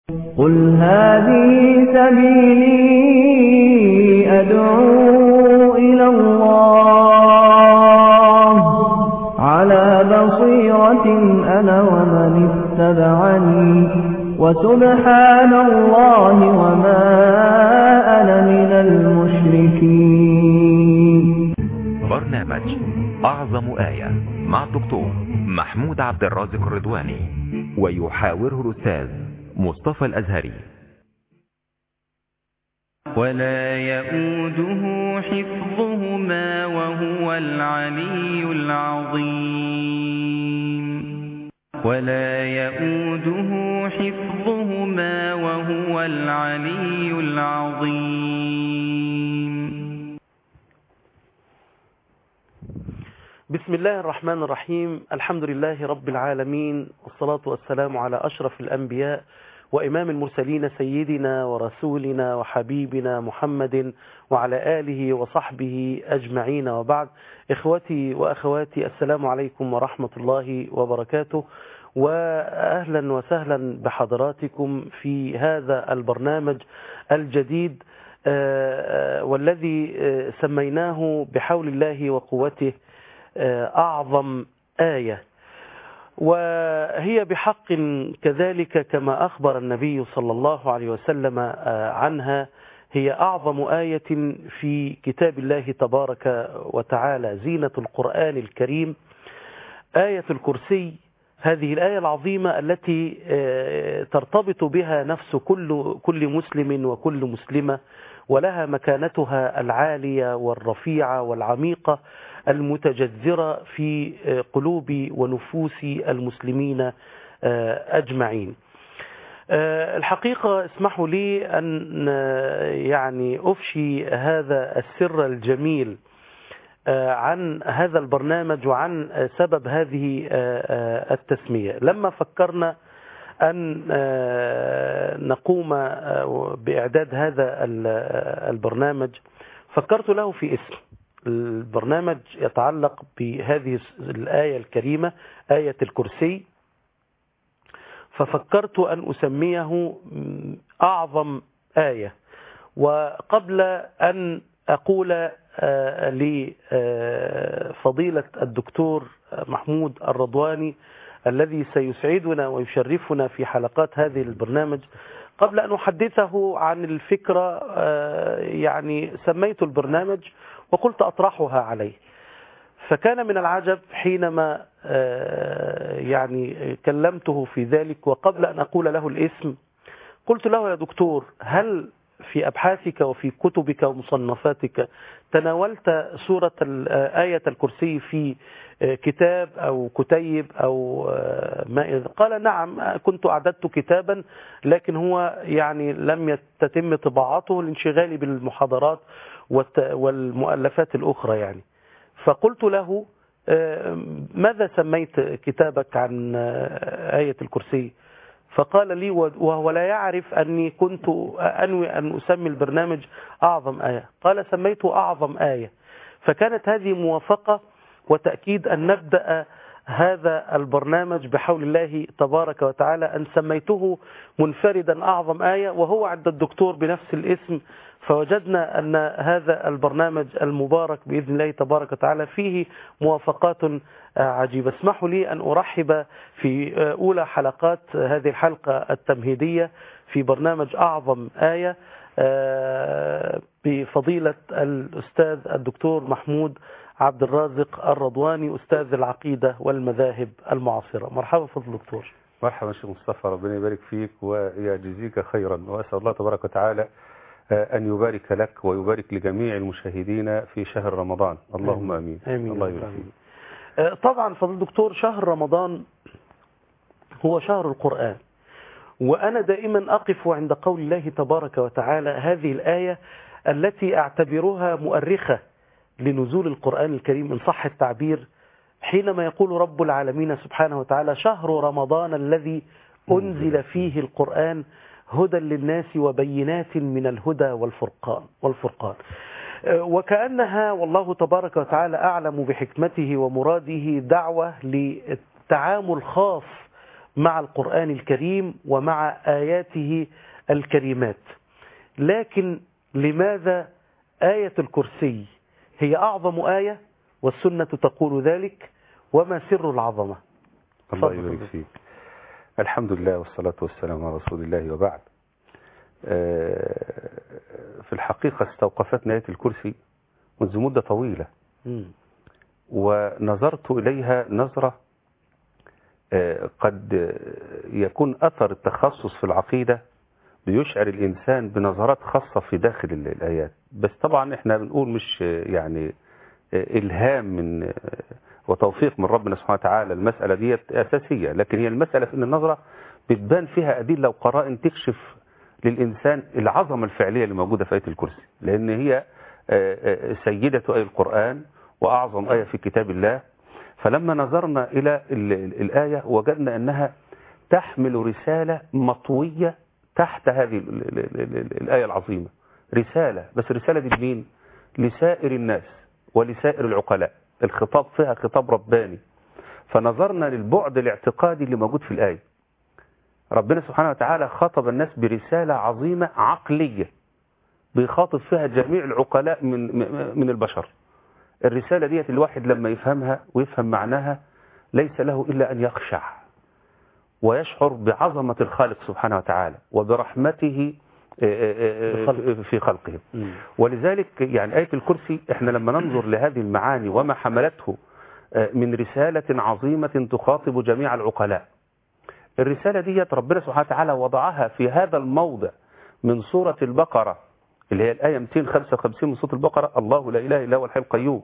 قل هذه سبيلي أدعو إلى الله على بصيرة أنا ومن اتبعني وسبحان الله وما أنا من المشركين برنامج أعظم آية مع الدكتور محمود عبد الرازق الرضواني ويحاوره الأستاذ مصطفى الأزهري ولا يؤوده حفظهما وهو العلي العظيم ولا يؤوده حفظهما وهو العلي العظيم بسم الله الرحمن الرحيم الحمد لله رب العالمين والصلاة والسلام على أشرف الأنبياء وإمام المرسلين سيدنا ورسولنا وحبيبنا محمد وعلى آله وصحبه أجمعين وبعد إخوتي وأخواتي السلام عليكم ورحمة الله وبركاته وأهلا وسهلا بحضراتكم في هذا البرنامج الجديد والذي سميناه بحول الله وقوته أعظم آية وهي بحق كذلك كما أخبر النبي صلى الله عليه وسلم عنها هي أعظم آية في كتاب الله تبارك وتعالى زينة القرآن الكريم آية الكرسي هذه الآية العظيمة التي ترتبط بها نفس كل كل مسلم وكل مسلمة ولها مكانتها العالية والرفيعة والعميقة المتجذرة في قلوب ونفوس المسلمين أجمعين الحقيقة اسمحوا لي أن يعني أفشي هذا السر الجميل عن هذا البرنامج وعن سبب هذه التسمية لما فكرنا أن نقوم بإعداد هذا البرنامج فكرت له في اسم البرنامج يتعلق بهذه الآية الكريمة آية الكرسي ففكرت أن أسميه أعظم آية وقبل أن أقول لفضيلة الدكتور محمود الرضواني الذي سيسعدنا ويشرفنا في حلقات هذه البرنامج قبل أن أحدثه عن الفكرة يعني سميت البرنامج وقلت أطرحها عليه فكان من العجب حينما يعني كلمته في ذلك وقبل أن أقول له الاسم قلت له يا دكتور هل في أبحاثك وفي كتبك ومصنفاتك تناولت سورة آية الكرسي في كتاب أو كتيب أو ما إذا قال نعم كنت أعددت كتابا لكن هو يعني لم تتم طباعته لانشغالي بالمحاضرات والمؤلفات الأخرى يعني فقلت له ماذا سميت كتابك عن آية الكرسي فقال لي وهو لا يعرف أني كنت أنوي أن أسمي البرنامج أعظم آية قال سميته أعظم آية فكانت هذه موافقة وتأكيد أن نبدأ هذا البرنامج بحول الله تبارك وتعالى أن سميته منفردا أعظم آية وهو عند الدكتور بنفس الاسم فوجدنا أن هذا البرنامج المبارك بإذن الله تبارك وتعالى فيه موافقات عجيبة اسمحوا لي أن أرحب في أولى حلقات هذه الحلقة التمهيدية في برنامج أعظم آية بفضيلة الأستاذ الدكتور محمود عبد الرازق الرضواني أستاذ العقيدة والمذاهب المعاصرة مرحبا فضل الدكتور مرحبا شيخ مصطفى ربنا يبارك فيك ويجزيك خيرا وأسأل الله تبارك وتعالى أن يبارك لك ويبارك لجميع المشاهدين في شهر رمضان اللهم أمين, آمين. الله يبارك فيك طبعا فضل الدكتور شهر رمضان هو شهر القرآن وأنا دائما أقف عند قول الله تبارك وتعالى هذه الآية التي أعتبرها مؤرخة لنزول القرآن الكريم إن صح التعبير حينما يقول رب العالمين سبحانه وتعالى شهر رمضان الذي أنزل فيه القرآن هدى للناس وبينات من الهدى والفرقان والفرقان وكأنها والله تبارك وتعالى أعلم بحكمته ومراده دعوة للتعامل خاص مع القرآن الكريم ومع آياته الكريمات لكن لماذا آية الكرسي هي أعظم آية والسنة تقول ذلك وما سر العظمة الله اتفضل. يبارك فيك الحمد لله والصلاة والسلام على رسول الله وبعد آه، في الحقيقة استوقفتنا آية الكرسي منذ مدة طويلة مم. ونظرت إليها نظرة آه، قد يكون أثر التخصص في العقيدة بيشعر الإنسان بنظرات خاصة في داخل ال- الآيات بس طبعا احنا بنقول مش آه، يعني آه، إلهام من آه، وتوفيق من ربنا سبحانه وتعالى المسألة دي أساسية لكن هي المسألة في أن النظرة بتبان فيها أدلة وقرائن تكشف للإنسان العظمة الفعلية اللي موجودة في آية الكرسي لأن هي آه، آه، سيدة آية القرآن وأعظم آية في كتاب الله فلما نظرنا إلى ال- ال- الآية وجدنا أنها تحمل رسالة مطوية تحت هذه ال- ال- ال- ال- الآية العظيمة رسالة بس الرسالة دي لمين؟ لسائر الناس ولسائر العقلاء الخطاب فيها خطاب رباني فنظرنا للبعد الاعتقادي اللي موجود في الآية ربنا سبحانه وتعالى خاطب الناس برسالة عظيمة عقلية بيخاطب فيها جميع العقلاء من من- من البشر الرسالة ديت الواحد لما يفهمها ويفهم معناها ليس له إلا أن يخشع ويشعر بعظمة الخالق سبحانه وتعالى وبرحمته آه، آه، آه، بخلقه. في خلقه مم. ولذلك يعني آية الكرسي احنا لما ننظر لهذه المعاني وما حملته آه، من رسالة عظيمة تخاطب جميع العقلاء الرسالة دي ربنا سبحانه وتعالى وضعها في هذا الموضع من سورة البقرة اللي هي الآية 255 من سورة البقرة الله لا إله إلا هو الحي القيوم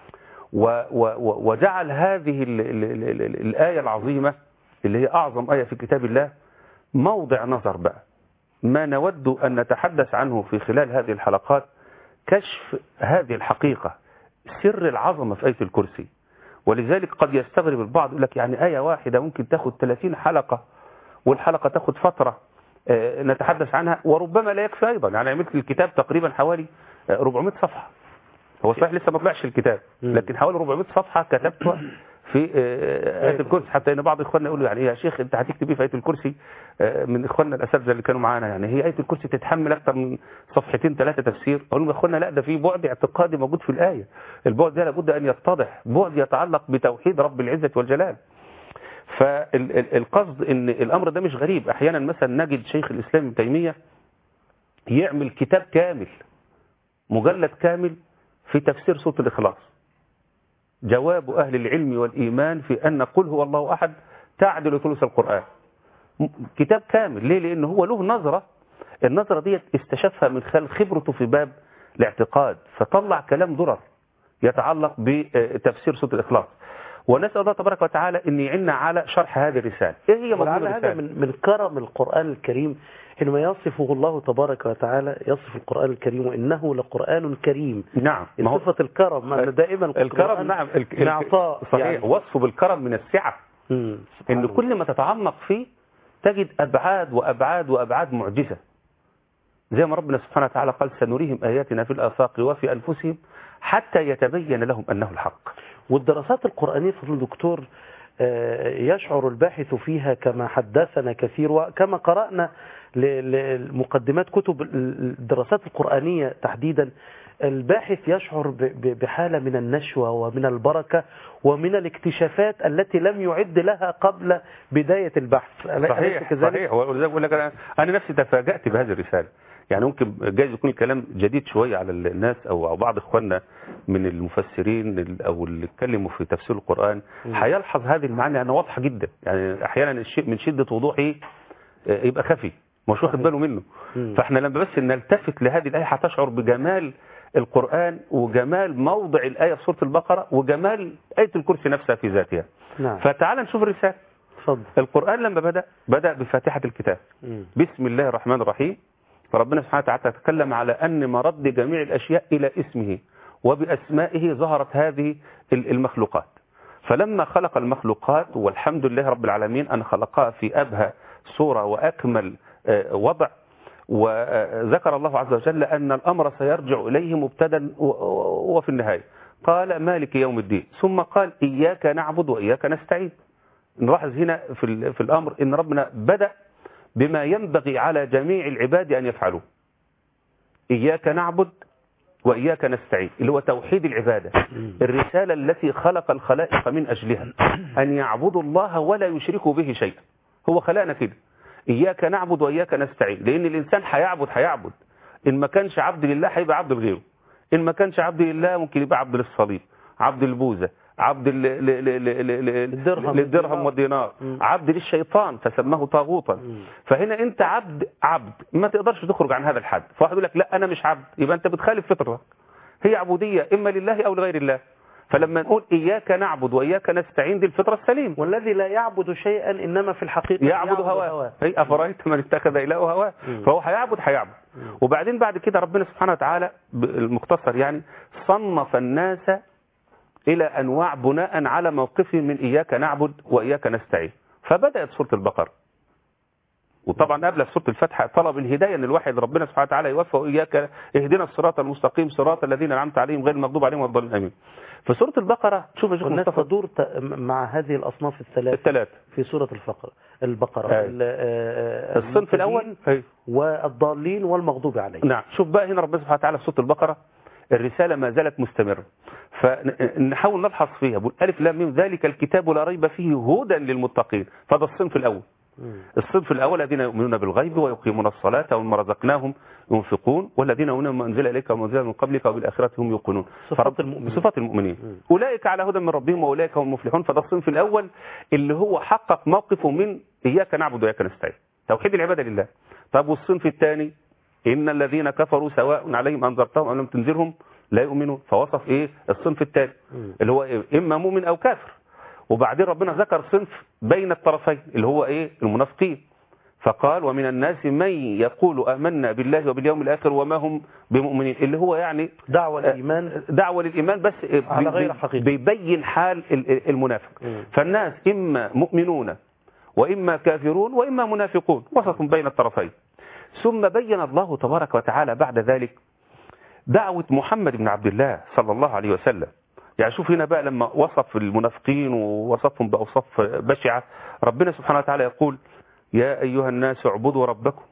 و و و وجعل هذه ال ال ال ال ال الآية العظيمة اللي هي أعظم آية في كتاب الله موضع نظر بقى ما نود أن نتحدث عنه في خلال هذه الحلقات كشف هذه الحقيقة سر العظمة في آية الكرسي ولذلك قد يستغرب البعض يقول لك يعني آية واحدة ممكن تاخد 30 حلقة والحلقة تاخد فترة آه، نتحدث عنها وربما لا يكفي أيضا يعني عملت الكتاب تقريبا حوالي آه، 400 صفحة هو صحيح لسه ما طلعش الكتاب مم. لكن حوالي 400 صفحة كتبتها في آه، آية الكرسي حتى ان بعض اخواننا يقولوا يعني يا شيخ انت هتكتب ايه في آية الكرسي آه، من اخواننا الاساتذه اللي كانوا معانا يعني هي آية الكرسي تتحمل اكثر من صفحتين ثلاثة تفسير اقول لهم يا اخواننا لا ده في بعد اعتقادي موجود في الآية البعد ده لابد ان يتضح بعد يتعلق بتوحيد رب العزة والجلال فالقصد ان الامر ده مش غريب احيانا مثلا نجد شيخ الاسلام ابن تيميه يعمل كتاب كامل مجلد كامل في تفسير سوره الاخلاص جواب اهل العلم والايمان في ان قل هو الله احد تعدل ثلث القران م- كتاب كامل ليه لان هو له نظره النظره ديت استشفها من خلال خبرته في باب الاعتقاد فطلع كلام درر يتعلق بتفسير سوره الاخلاص ونسال الله تبارك وتعالى ان يعيننا على شرح هذه الرساله ايه هي مضمون ولعل هذا الرساله من من كرم القرآن الكريم حينما يصفه الله تبارك وتعالى يصف القرآن الكريم وإنه لقرآن كريم نعم ما هو صفة الكرم ما أن دائما الكرم القرآن نعم الك- من الك- عطاء صحيح يعني. وصفه بالكرم من السعه مم. سبحان ان الله. كل ما تتعمق فيه تجد ابعاد وابعاد وابعاد معجزه زي ما ربنا سبحانه وتعالى قال سنريهم اياتنا في الافاق وفي انفسهم حتى يتبين لهم انه الحق والدراسات القرآنية فضل الدكتور آه، يشعر الباحث فيها كما حدثنا كثير وكما قرأنا ل- لمقدمات كتب الدراسات القرآنية تحديدا الباحث يشعر ب- ب- بحالة من النشوة ومن البركة ومن الاكتشافات التي لم يعد لها قبل بداية البحث أليس صحيح كذلك؟ صحيح ولذلك بقول لك انا انا نفسي تفاجات بهذه الرساله يعني ممكن جايز يكون الكلام جديد شويه على الناس او او بعض اخواننا من المفسرين ال- او اللي اتكلموا في تفسير القران مم. هيلحظ هذه المعاني انها واضحه جدا يعني احيانا الشيء من شده وضوحه آه، يبقى خفي مش واخد باله منه مم. فاحنا لما بس نلتفت لهذه الايه هتشعر بجمال القران وجمال موضع الايه في سوره البقره وجمال ايه الكرسي نفسها في ذاتها نعم فتعال نشوف الرساله تفضل القرآن لما بدأ بدأ بفاتحة الكتاب مم. بسم الله الرحمن الرحيم فربنا سبحانه وتعالى تكلم على أن مرد جميع الأشياء إلى اسمه وبأسمائه ظهرت هذه ال- المخلوقات فلما خلق المخلوقات والحمد لله رب العالمين أن خلقها في أبهى صورة وأكمل آه، وضع وذكر الله عز وجل أن الأمر سيرجع إليه مبتدا و- و- وفي النهاية قال مالك يوم الدين ثم قال إياك نعبد وإياك نستعين نلاحظ هنا في, ال- في الأمر إن ربنا بدأ بما ينبغي على جميع العباد أن يفعلوه إياك نعبد وإياك نستعين اللي هو توحيد العبادة الرسالة التي خلق الخلائق من أجلها أن يعبدوا الله ولا يشركوا به شيئا هو خلقنا كده إياك نعبد وإياك نستعين لأن الإنسان هيعبد هيعبد إن ما كانش عبد لله هيبقى عبد لغيره إن ما كانش عبد لله ممكن يبقى عبد للصليب عبد البوذا عبد ل- ل- ل- ل- ل- ل- الدرهم للدرهم والدينار مم. عبد للشيطان فسماه طاغوتا مم. فهنا انت عبد عبد ما تقدرش تخرج عن هذا الحد فواحد يقول لك لا انا مش عبد يبقى انت بتخالف فطرتك هي عبوديه اما لله او لغير الله فلما نقول اياك نعبد واياك نستعين دي الفطره السليمه والذي لا يعبد شيئا إنما في الحقيقة يعبد هواه هي افرايت من اتخذ الهه هواه مم. فهو هيعبد هيعبد مم. وبعدين بعد كده ربنا سبحانه وتعالى ب- المختصر يعني صنف الناس الى انواع بناء على موقفهم من اياك نعبد واياك نستعين فبدات سوره البقره وطبعا قبل في سوره الفتح طلب الهدايه ان الواحد ربنا سبحانه وتعالى يوفق واياك اهدنا الصراط المستقيم صراط الذين انعمت عليهم غير المغضوب عليهم ولا الضالين امين في سوره البقره شوف يا شيخ والناس مصطفى تدور ت- مع هذه الأصناف الثلاث الثلاث في سورة الفقرة البقرة أي. ال- آه، آه، الصنف الاول المهتدين أي. والضالين والمغضوب عليهم نعم شوف بقى هنا ربنا سبحانه وتعالى في سوره البقره الرساله ما زالت مستمره فنحاول نلحظ فيها بقول الف لام ميم ذلك الكتاب لا ريب فيه هدى للمتقين فده الصنف الاول مم. الصنف الاول الذين يؤمنون بالغيب ويقيمون الصلاه ومما رزقناهم ينفقون والذين يؤمنون بما انزل اليك وما انزل من قبلك وبالاخره هم يوقنون صفات فرب- المؤمنين. صفات المؤمنين مم. اولئك على هدى من ربهم واولئك هم المفلحون فده الصنف الاول اللي هو حقق موقفه من اياك نعبد واياك نستعين توحيد العباده لله طب والصنف الثاني ان الذين كفروا سواء عليهم انذرتهم ام لم تنذرهم لا يؤمنون فوصف ايه الصنف الثاني مم. اللي هو إيه؟ اما مؤمن او كافر وبعدين ربنا ذكر صنف بين الطرفين اللي هو ايه المنافقين فقال ومن الناس من يقول آمنا بالله وباليوم الآخر وما هم بمؤمنين اللي هو يعني دعوة الإيمان دعوة للإيمان بس على بي- غير بي- حقيقة. بيبين حال ال- المنافق مم. فالناس إما مؤمنون وإما كافرون وإما منافقون وسط بين الطرفين ثم بين الله تبارك وتعالى بعد ذلك دعوة محمد بن عبد الله صلى الله عليه وسلم يعني شوف هنا بقى لما وصف المنافقين ووصفهم بأوصاف بشعة ربنا سبحانه وتعالى يقول يا أيها الناس اعبدوا ربكم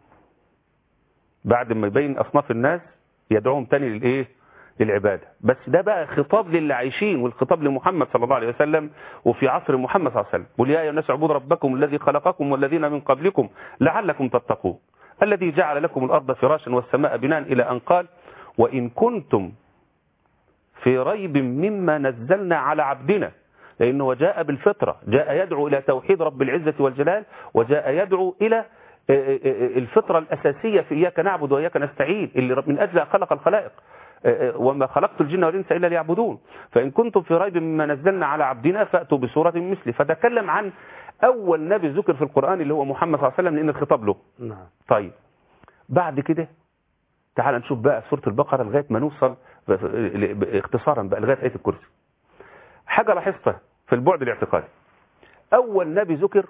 بعد ما يبين أصناف الناس يدعوهم تاني للإيه للعبادة بس ده بقى خطاب للي عايشين والخطاب لمحمد صلى الله عليه وسلم وفي عصر محمد صلى الله عليه وسلم قل يا أيها الناس اعبدوا ربكم الذي خلقكم والذين من قبلكم لعلكم تتقون الذي جعل لكم الأرض فراشا والسماء بناء إلى أن قال وإن كنتم في ريب مما نزلنا على عبدنا لأنه جاء بالفطرة جاء يدعو إلى توحيد رب العزة والجلال وجاء يدعو إلى الفطرة الأساسية في إياك نعبد وإياك نستعين اللي من أجلها خلق الخلائق وما خلقت الجن والإنس إلا ليعبدون فإن كنتم في ريب مما نزلنا على عبدنا فأتوا بسورة مثله فتكلم عن أول نبي ذكر في القرآن اللي هو محمد صلى الله عليه وسلم لأن الخطاب له نعم طيب بعد كده تعال نشوف بقى سورة البقرة لغاية ما نوصل اختصارا بقى لغاية آية الكرسي حاجة لاحظتها في البعد الاعتقادي أول نبي ذكر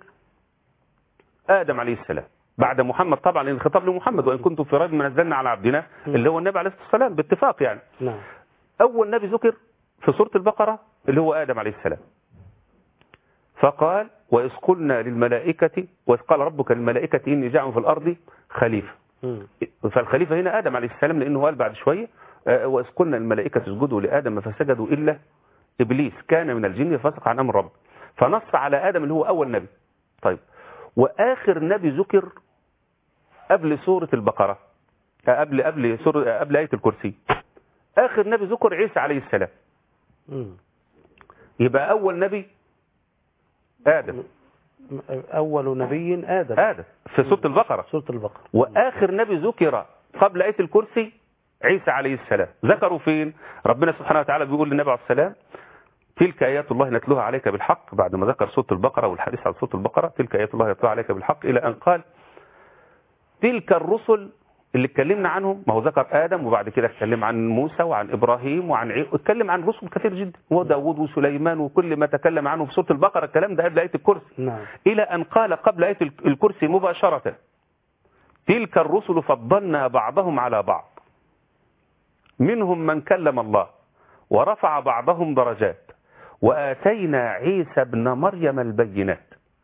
آدم عليه السلام بعد محمد طبعا لأن الخطاب لمحمد وإن كنتم في ريب ما نزلنا على عبدنا اللي هو النبي عليه الصلاة والسلام باتفاق يعني نعم أول نبي ذكر في سورة البقرة اللي هو آدم عليه السلام فقال وإذ قلنا للملائكة وإذ قال ربك للملائكة إني جاعل في الأرض خليفة مم. فالخليفة هنا آدم عليه السلام لأنه قال بعد شوية آه، وإذ قلنا للملائكة اسجدوا لآدم فسجدوا إلا إبليس كان من الجن فسق عن أمر رب فنص على آدم اللي هو أول نبي طيب وآخر نبي ذكر قبل سورة البقرة آه، قبل قبل سورة آه، قبل آية الكرسي آخر نبي ذكر عيسى عليه السلام مم. يبقى أول نبي آدم أول نبي آدم آدم في سورة البقرة سورة البقرة وآخر نبي ذكر قبل آية الكرسي عيسى عليه السلام ذكروا فين ربنا سبحانه وتعالى بيقول للنبي عليه السلام تلك آيات الله نتلوها عليك بالحق بعد ما ذكر سورة البقرة والحديث عن سورة البقرة تلك آيات الله نتلوها عليك بالحق إلى أن قال تلك الرسل اللي اتكلمنا عنهم ما هو ذكر آدم وبعد كده اتكلم عن موسى وعن إبراهيم وعن عي... اتكلم عن رسل كثير جدا وداود وسليمان وكل ما تكلم عنه في سورة البقرة الكلام ده قبل آية الكرسي نعم إلى أن قال قبل آية الكرسي مباشرة تلك الرسل فضلنا بعضهم على بعض منهم من كلم الله ورفع بعضهم درجات وآتينا عيسى ابن مريم البينات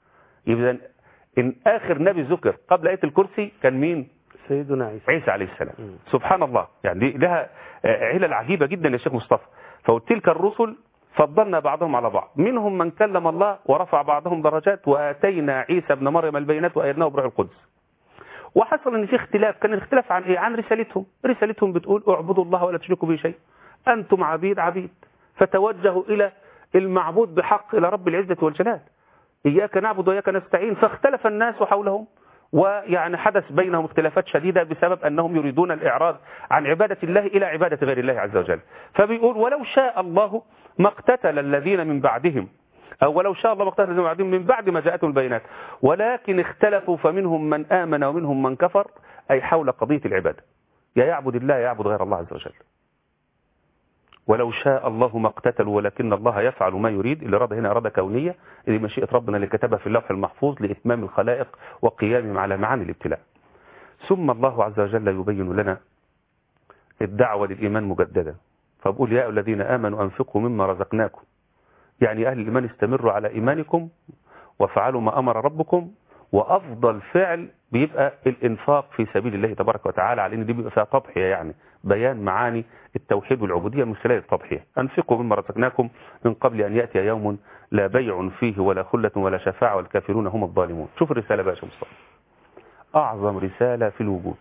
إذا إن آخر نبي ذكر قبل آية الكرسي كان مين سيدنا عيسى عيسى عليه السلام مم. سبحان الله يعني دي لها آه، علل عجيبة جدا يا شيخ مصطفى فتلك الرسل فضلنا بعضهم على بعض منهم من كلم الله ورفع بعضهم درجات وآتينا عيسى ابن مريم البينات وأيدناه بروح القدس وحصل ان في اختلاف كان الاختلاف عن ايه عن رسالتهم رسالتهم بتقول اعبدوا الله ولا تشركوا به شيء انتم عبيد عبيد فتوجهوا الى المعبود بحق الى رب العزه والجلال اياك نعبد واياك نستعين فاختلف الناس حولهم ويعني حدث بينهم اختلافات شديده بسبب انهم يريدون الاعراض عن عباده الله الى عباده غير الله عز وجل فبيقول ولو شاء الله ما اقتتل الذين من بعدهم أو ولو شاء الله ما اقتتل الذين من بعدهم من بعد ما جاءتهم البينات ولكن اختلفوا فمنهم من آمن ومنهم من كفر أي حول قضية العبادة يا يعبد الله يا يعبد غير الله عز وجل ولو شاء الله ما اقتتلوا ولكن الله يفعل ما يريد الإرادة هنا إرادة كونية اللي مشيئة ربنا اللي كتبها في اللوح المحفوظ لإتمام الخلائق وقيامهم على معاني الابتلاء ثم الله عز وجل يبين لنا الدعوة للإيمان مجددا فبقول يا أيها الذين آمنوا أنفقوا مما رزقناكم يعني أهل الإيمان استمروا على إيمانكم وفعلوا ما أمر ربكم وأفضل فعل بيبقى الإنفاق في سبيل الله تبارك وتعالى على إن دي بيبقى فيها تضحية يعني بيان معاني التوحيد والعبودية من خلال التضحية أنفقوا مما رزقناكم من قبل أن يأتي يوم لا بيع فيه ولا خلة ولا شفاعة والكافرون هم الظالمون شوف الرسالة بقى يا شيخ مصطفى أعظم رسالة في الوجود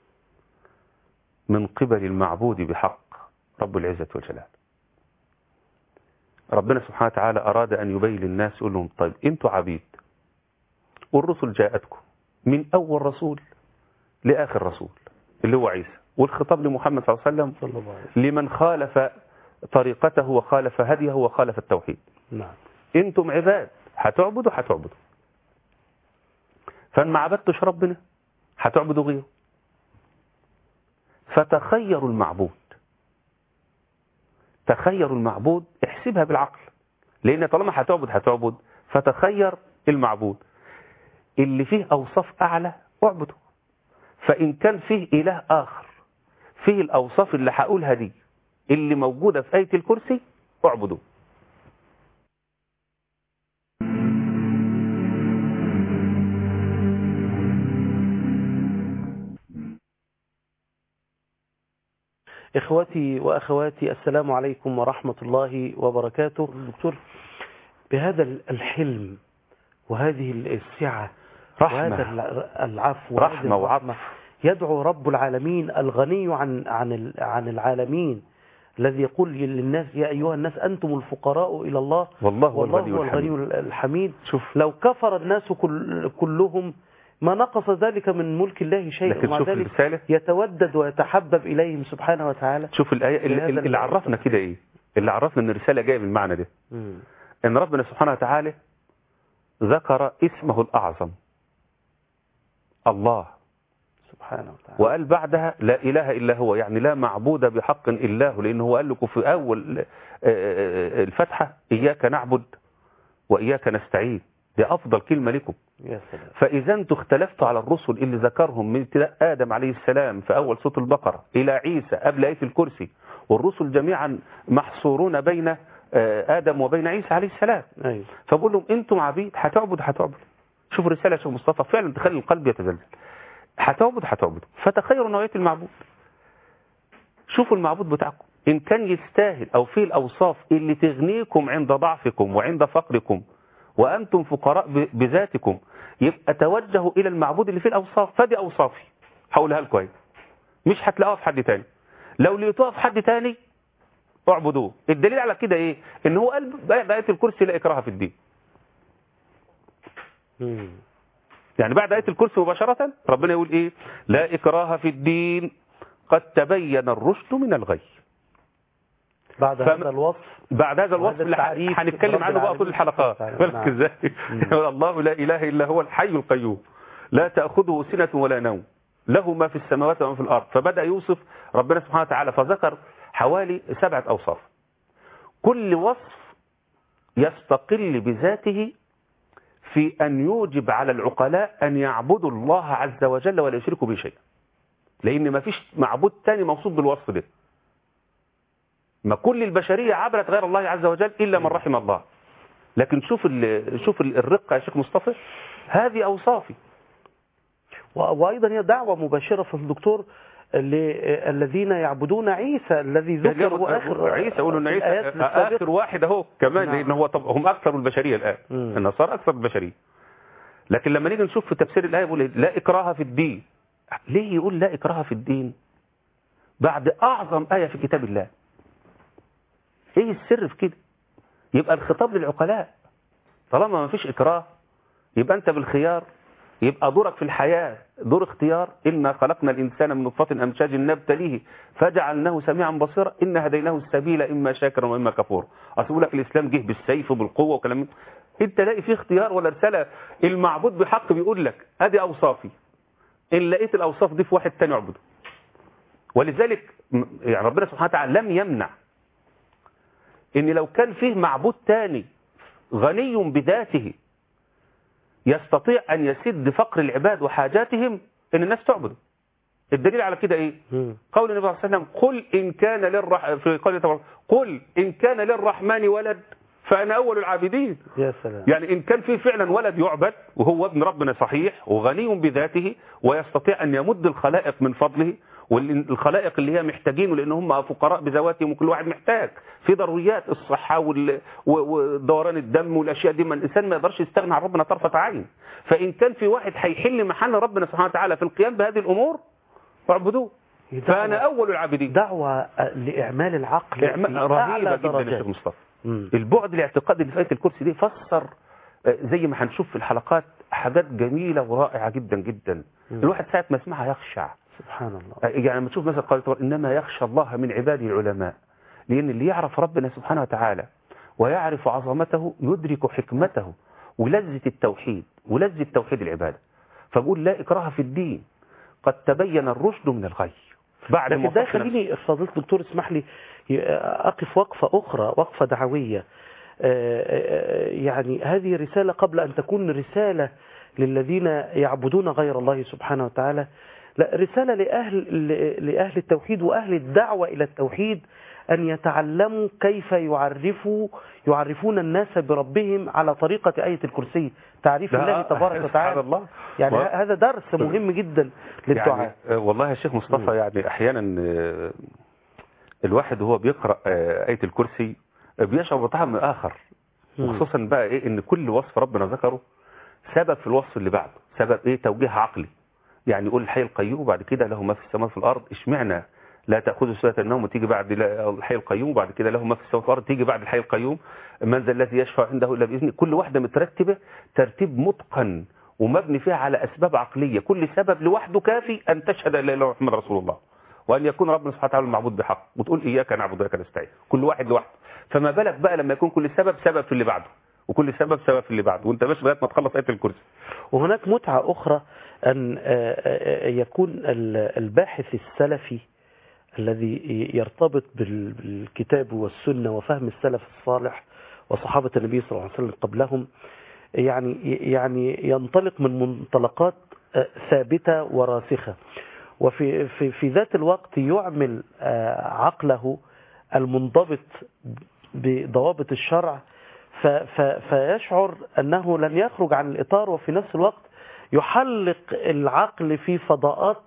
من قبل المعبود بحق رب العزة والجلال ربنا سبحانه وتعالى أراد أن يبين للناس يقول لهم طيب أنتوا عبيد والرسل جاءتكم من أول رسول لآخر رسول اللي هو عيسى والخطاب لمحمد صلى الله عليه وسلم صلى الله عليه وسلم لمن خالف طريقته وخالف هديه وخالف التوحيد نعم انتم عباد هتعبدوا هتعبدوا فان ما عبدتش ربنا هتعبدوا غيره فتخيروا المعبود تخيروا المعبود احسبها بالعقل لان طالما هتعبد هتعبد فتخير المعبود اللي فيه اوصاف اعلى اعبده فان كان فيه اله اخر فيه الاوصاف اللي هقولها دي اللي موجوده في ايه الكرسي اعبدوه إخوتي وأخواتي السلام عليكم ورحمة الله وبركاته دكتور بهذا الحلم وهذه السعة رحمة. وهذا الع- العفو وهذه رحمة الرحمة وعطف يدعو رب العالمين الغني عن عن ال- عن العالمين الذي يقول للناس يا أيها الناس أنتم الفقراء إلى الله والله هو والله الغني هو الغني والحميد الحميد شوف لو كفر الناس كل كلهم ما نقص ذلك من ملك الله شيء لكن ومع شوف ذلك الرسالة يتودد ويتحبب إليهم سبحانه وتعالى شوف الآية اللي, بهذا اللي عرفنا كده إيه اللي عرفنا إن الرسالة جاية بالمعنى ده مم. إن ربنا سبحانه وتعالى ذكر اسمه الأعظم الله سبحانه وتعالى وقال بعدها لا إله إلا هو يعني لا معبود بحق إلا هو لأنه هو قال لكم في أول آه، آه، الفتحة إياك نعبد وإياك نستعين دي أفضل كلمة لكم يا سلام فإذا انتوا اختلفتوا على الرسل اللي ذكرهم من ابتداء آدم عليه السلام في أول سورة البقرة إلى عيسى قبل آية الكرسي والرسل جميعا محصورون بين آه، آدم وبين عيسى عليه السلام أيوه فبقول لهم انتم عبيد هتعبد هتعبد شوف الرسالة يا شيخ مصطفى فعلا تخلي القلب يتزلزل هتعبد هتعبد فتخيروا نوعية المعبود شوفوا المعبود بتاعكم إن كان يستاهل أو فيه الأوصاف اللي تغنيكم عند ضعفكم وعند فقركم وأنتم فقراء ب- بذاتكم يبقى توجهوا إلى المعبود اللي فيه الأوصاف فدي أوصافي هقولها لكم أهي. مش هتلاقوها في حد تاني لو لقيتوها في حد تاني اعبدوه الدليل على كده ايه ان هو قال بآية الكرسي لا إكراه في الدين مم. يعني بعد آية الكرسي مباشرة ربنا يقول إيه لا إكراه في الدين قد تبين الرشد من الغي بعد فم- هذا الوصف بعد هذا الوصف وهذا اللي ح- التعريف هنتكلم رب عنه بقى طول العالمين الحلقات سبحانه بالك وتعالى. ازاي يقول الله لا إله إلا هو الحي القيوم لا تأخذه سنة ولا نوم له ما في السماوات وما في الأرض فبدأ يوصف ربنا سبحانه وتعالى فذكر حوالي سبعة أوصاف كل وصف يستقل بذاته في أن يوجب على العقلاء أن يعبدوا الله عز وجل ولا يشركوا به شيئا لأن ما فيش معبود تاني موصوف بالوصف ده ما كل البشرية عبرت غير الله عز وجل إلا من رحم الله لكن شوف ال- شوف ال- الرقة يا شيخ مصطفى هذه أوصافي و- وأيضا هي دعوة مباشرة في الدكتور للذين يعبدون عيسى الذي ذكر هو آخر عيسى يقولوا ان عيسى الآيات السابقة. اخر واحد اهو كمان نعم. لان هو طب هم اكثر البشريه الان مم. النصارى اكثر البشريه لكن لما نيجي نشوف في تفسير الايه بيقول إيه؟ لا اكراه في الدين ليه يقول لا اكراه في الدين بعد اعظم ايه في كتاب الله ايه السر في كده يبقى الخطاب للعقلاء طالما ما فيش اكراه يبقى انت بالخيار يبقى دورك في الحياة دور اختيار إنا خلقنا الإنسان من نطفة أمشاج نبتليه فجعلناه سميعا بصيرا إن هديناه السبيل إما شاكرا وإما كفورا أصل يقول لك الإسلام جه بالسيف وبالقوة وكلام من- أنت لاقي فيه اختيار ولا رسالة المعبود بحق بيقول لك أدي أوصافي إن لقيت الأوصاف دي في واحد تاني اعبده ولذلك م- يعني ربنا سبحانه وتعالى لم يمنع إن لو كان فيه معبود تاني غني بذاته يستطيع أن يسد فقر العباد وحاجاتهم إن الناس تعبده الدليل على كده إيه مم. قول النبي صلى الله عليه وسلم قل إن كان للرح... في قوله تبارك قل إن كان للرحمن ولد فأنا أول العابدين يا سلام يعني إن كان في فعلا ولد يعبد وهو ابن ربنا صحيح وغني بذاته ويستطيع أن يمد الخلائق من فضله والخلائق اللي هي محتاجينه لأن هم فقراء بذواتهم وكل واحد محتاج في ضروريات الصحة وال- و- ودوران الدم والأشياء دي ما الإنسان ما يقدرش يستغنى عن ربنا طرفة عين فإن كان في واحد هيحل محل ربنا سبحانه وتعالى في القيام بهذه الآمور فاعبدوه فأنا أول العابدين دعوة لإعمال العقل في إعمال أعلى رهيبة جدا يا درجات. شيخ مصطفى مم. البعد الاعتقادي اللي في آية الكرسي دي فسر آه، زي ما هنشوف في الحلقات حاجات جميلة ورائعة جدا جدا مم. الواحد ساعة ما يسمعها يخشع سبحان الله آه، يعني لما تشوف مثلا قال تعالى إنما يخشى الله من عباده العلماء لأن اللي يعرف ربنا سبحانه وتعالى ويعرف عظمته يدرك حكمته ولذة التوحيد ولذة توحيد العبادة فبقول لا إكراه في الدين قد تبين الرشد من الغي بعد لكن ما ده وصفت نفسه. يخليني فضيلة الدكتور اسمح لي ي- أقف وقفة أخرى وقفة دعوية آه، آه، يعني هذه رسالة قبل أن تكون رسالة للذين يعبدون غير الله سبحانه وتعالى لا رسالة لأهل, ل- لأهل التوحيد وأهل الدعوة إلى التوحيد أن يتعلموا كيف يعرفوا يعرفون الناس بربهم على طريقة آية الكرسي تعريف ده- الله تبارك سبحان وتعالى الله يعني و- ه- هذا درس مهم جدا للدعاء يعني آه، والله يا شيخ مصطفى مم. يعني احيانا آه، الواحد وهو بيقرا آه، ايه الكرسي آه، بيشعر بطعم اخر مم. وخصوصا بقى ايه ان كل وصف ربنا ذكره سبب في الوصف اللي بعده سبب ايه توجيه عقلي يعني يقول الحي القيوم وبعد كده له ما في السماء في الارض اشمعنى لا تاخذه سنه النوم وتيجي بعد لا- الحي القيوم وبعد كده له ما في السماء في الارض تيجي بعد الحي القيوم من ذا الذي يشفع عنده الا باذنه كل واحده مترتبه ترتيب متقن ومبني فيها على اسباب عقليه كل سبب لوحده كافي ان تشهد ان لا اله الا الله محمد رسول الله وان يكون ربنا سبحانه وتعالى المعبود بحق وتقول اياك نعبد واياك نستعين كل واحد لوحده فما بالك بقى لما يكون كل سبب سبب في اللي بعده وكل سبب سبب في اللي بعده وانت ماشي لغايه ما تخلص ايه الكرسي وهناك متعة أخرى أن آه، آه، يكون ال- الباحث السلفي الذي يرتبط بال- بالكتاب والسنة وفهم السلف الصالح وصحابة النبي صلى الله عليه وسلم قبلهم يعني يعني ينطلق من منطلقات آه، ثابتة وراسخة وفي في في ذات الوقت يعمل آه، عقله المنضبط بضوابط الشرع ف- ف- فيشعر أنه لن يخرج عن الإطار وفي نفس الوقت يحلق العقل في فضاءات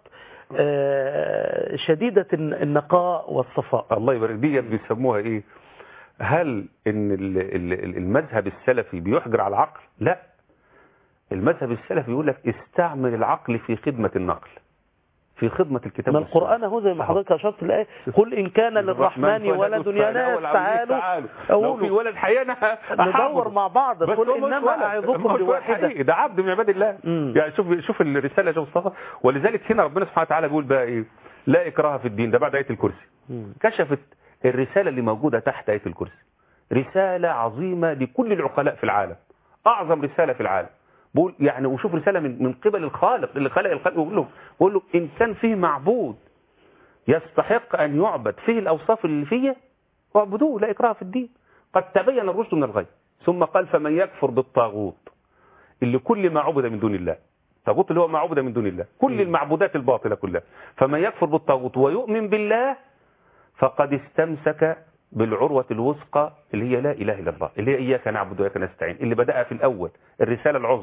آه، شديدة النقاء والصفاء الله يبارك دي بيسموها ايه هل ان ال- ال- ال- المذهب السلفي بيحجر على العقل لا المذهب السلفي يقول لك استعمل العقل في خدمة النقل في خدمة الكتاب ما والسنة. القرآن هو زي ما حضرتك أشرت الآية قل إن كان للرحمن ولد يا ناس تعالوا لو في أقولوا ولد حيانا ندور مع بعض بس قل هو مش إنما ولد. أعظكم هو مش ولد بواحدة حقيقي، ده عبد من عباد الله مم. يعني شوف شوف الرسالة يا شيخ مصطفى ولذلك هنا ربنا سبحانه وتعالى بيقول بقى ايه لا إكراه في الدين ده بعد آية الكرسي مم. كشفت الرسالة اللي موجودة تحت آية الكرسي رسالة عظيمة لكل العقلاء في العالم أعظم رسالة في العالم بقول يعني وشوف رسالة من من قبل الخالق اللي خلق الخلق بيقول له بيقول له إن كان فيه معبود يستحق أن يعبد فيه الأوصاف اللي فيه واعبدوه لا إكراه في الدين قد تبين الرشد من الغي ثم قال فمن يكفر بالطاغوت اللي كل ما عبد من دون الله الطاغوت اللي هو ما عبد من دون الله كل المعبودات الباطلة كلها فمن يكفر بالطاغوت ويؤمن بالله فقد استمسك بالعروة الوثقى اللي هي لا إله إلا الله اللي هي إياك نعبد وإياك نستعين اللي بدأها في الأول الرسالة العظمى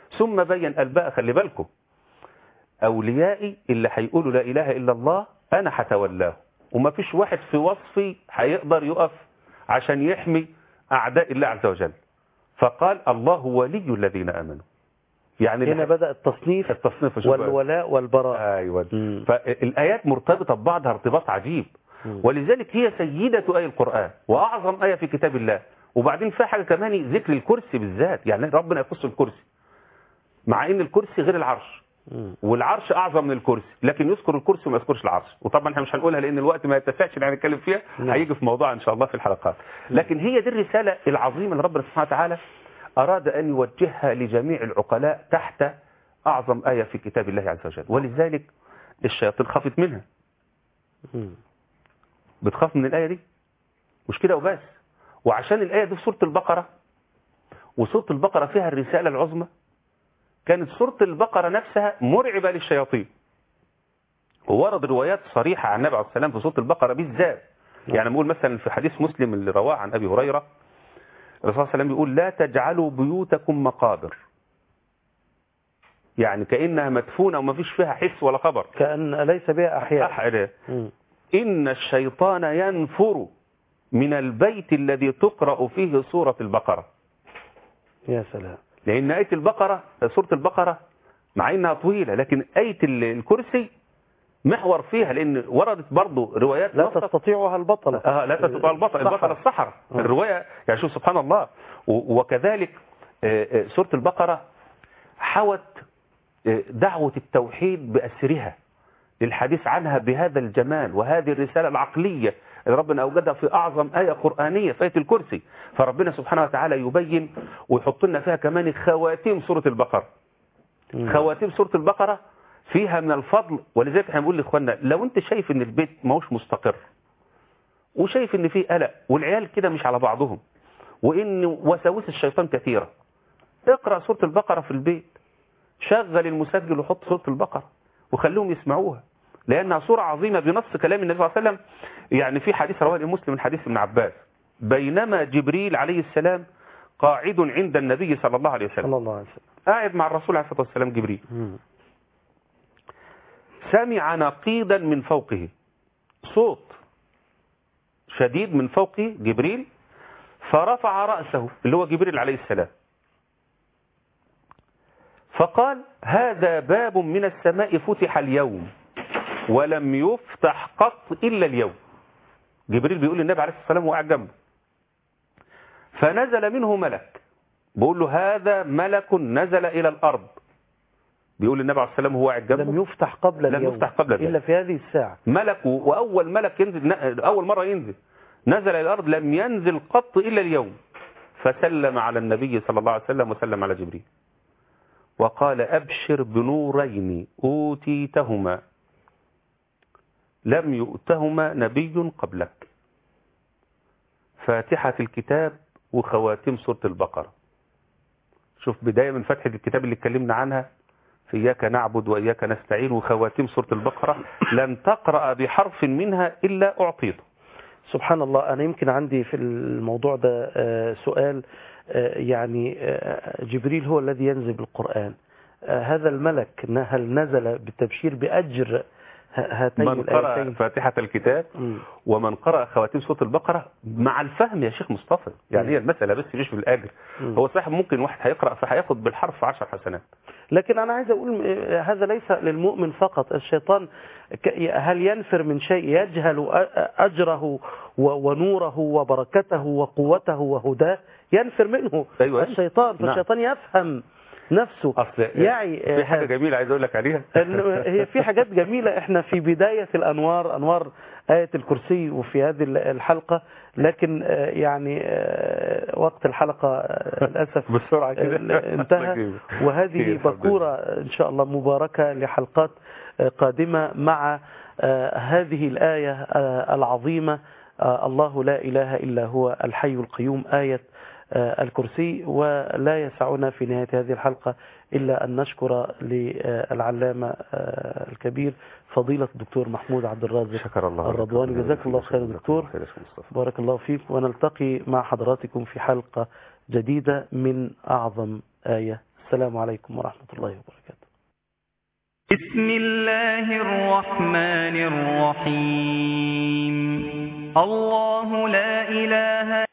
ثم بين قال بقى خلي بالكم أوليائي اللي هيقولوا لا إله إلا الله أنا هتولاه وما فيش واحد في وصفي هيقدر يقف عشان يحمي أعداء الله عز وجل فقال الله ولي الذين آمنوا يعني هنا اللي- بدأ التصنيف التصنيف شوف بقى. والولاء والبراء ايوه مم. فالايات مرتبطه ببعضها ارتباط عجيب مم. ولذلك هي سيده اي القران واعظم ايه في كتاب الله وبعدين في حاجه كمان ذكر الكرسي بالذات يعني ربنا يخص الكرسي مع ان الكرسي غير العرش مم. والعرش اعظم من الكرسي لكن يذكر الكرسي وما يذكرش العرش وطبعا احنا مش هنقولها لان الوقت ما يتسعش ان احنا نتكلم فيها نعم. هيجي في موضوع ان شاء الله في الحلقات لكن هي دي الرساله العظيمه اللي ربنا سبحانه وتعالى اراد ان يوجهها لجميع العقلاء تحت اعظم ايه في كتاب الله عز وجل ولذلك الشياطين خافت منها مم. بتخاف من الايه دي مش كده وبس وعشان الايه دي في سوره البقره وسوره البقره فيها الرساله العظمى كانت سوره البقره نفسها مرعبه للشياطين وورد روايات صريحه عن النبي عليه السلام في سوره البقره بالذات يعني بنقول مثلا في حديث مسلم اللي رواه عن ابي هريره الرسول صلى الله عليه وسلم بيقول لا تجعلوا بيوتكم مقابر يعني كانها مدفونه وما فيش فيها حس ولا خبر كأن ليس بها أحياء أحد مم. إن الشيطان ينفر من البيت الذي تقرأ فيه سورة البقرة يا سلام لأن آية البقرة سورة البقرة مع إنها طويلة لكن آية ال- الكرسي محور فيها لأن وردت برضه روايات لا وصفت- تستطيعها البطلة آه لا تستطيع البطل الصحراء. البطل الصحراء آه. الرواية يعني شوف سبحان الله و- وكذلك آه، آه، سورة البقرة حوت آه، دعوة التوحيد بأسرها للحديث عنها بهذا الجمال وهذه الرسالة العقلية اللي ربنا أوجدها في أعظم آية قرآنية في آية الكرسي فربنا سبحانه وتعالى يبين ويحط لنا فيها كمان خواتيم سورة البقرة مم. خواتيم سورة البقرة فيها من الفضل ولذلك احنا بنقول لاخواننا لو انت شايف ان البيت ماهوش مستقر وشايف ان فيه قلق والعيال كده مش على بعضهم وان وساوس الشيطان كثيرة اقرأ سورة البقرة في البيت شغل المسجل وحط سورة البقرة وخليهم يسمعوها لأنها سورة عظيمة بنص كلام النبي صلى الله عليه وسلم يعني في حديث رواه الإمام مسلم من حديث ابن عباس بينما جبريل عليه السلام قاعد عند النبي صلى الله عليه وسلم صلى الله عليه وسلم قاعد مع الرسول عليه الصلاة والسلام جبريل مم. سمع نقيضا من فوقه صوت شديد من فوقه جبريل فرفع رأسه اللي هو جبريل عليه السلام فقال هذا باب من السماء فتح اليوم ولم يفتح قط إلا اليوم جبريل بيقول للنبي عليه الصلاة والسلام وقاعد جنبه فنزل منه ملك بيقول له هذا ملك نزل إلى الأرض بيقول للنبي عليه الصلاة والسلام وهو قاعد جنبه لم يفتح قبل لم اليوم يفتح قبل اليوم. إلا في هذه الساعة ملك و- وأول ملك ينزل ن- أول مرة ينزل نزل إلى الأرض لم ينزل قط إلا اليوم فسلم على النبي صلى الله عليه وسلم وسلم على جبريل وقال أبشر بنورين أوتيتهما لم يؤتهما نبي قبلك فاتحة الكتاب وخواتيم سورة البقرة شوف بداية من فتحة الكتاب اللي اتكلمنا عنها في إياك نعبد وإياك نستعين وخواتيم سورة البقرة لن تقرأ بحرف منها إلا أعطيته سبحان الله أنا يمكن عندي في الموضوع ده آه، سؤال آه، يعني آه، جبريل هو الذي ينزل بالقرآن آه، هذا الملك ن- هل نزل بالتبشير بأجر ه- هاتين من قرأ الآيتين فاتحة الكتاب مم. ومن قرأ خواتيم سورة البقرة مع الفهم يا شيخ مصطفى يعني مم. هي المسألة بس مش بالأجر مم. هو صحيح ممكن واحد هيقرأ فهياخد بالحرف عشر حسنات لكن أنا عايز أقول آه، هذا ليس للمؤمن فقط الشيطان ك- هل ينفر من شيء يجهل أ- أجره و- ونوره وبركته وقوته وهداه ينفر منه أيوة. الشيطان نعم. فالشيطان يفهم نفسه أصل يعي في حاجة هذا. جميلة عايز أقول لك عليها إنه هي في حاجات جميلة احنا في بداية الأنوار أنوار آية الكرسي وفي هذه الحلقة لكن آه، يعني آه، وقت الحلقة آه، للأسف بسرعة كده آه، انتهى وهذه بكورة إن شاء الله مباركة لحلقات آه، قادمة مع آه، هذه الآية آه، العظيمة آه، الله لا إله إلا هو الحي القيوم آية آه، الكرسي ولا يسعنا في نهاية هذه الحلقة إلا أن نشكر للعلامة آه، الكبير فضيلة الدكتور محمود عبد الرازق شكر الله الرضواني جزاك الله خير دكتور خير يا شيخ مصطفى بارك الله فيك ونلتقي مع حضراتكم في حلقة جديدة من أعظم آية السلام عليكم ورحمة الله وبركاته بسم الله الرحمن الرحيم الله لا إله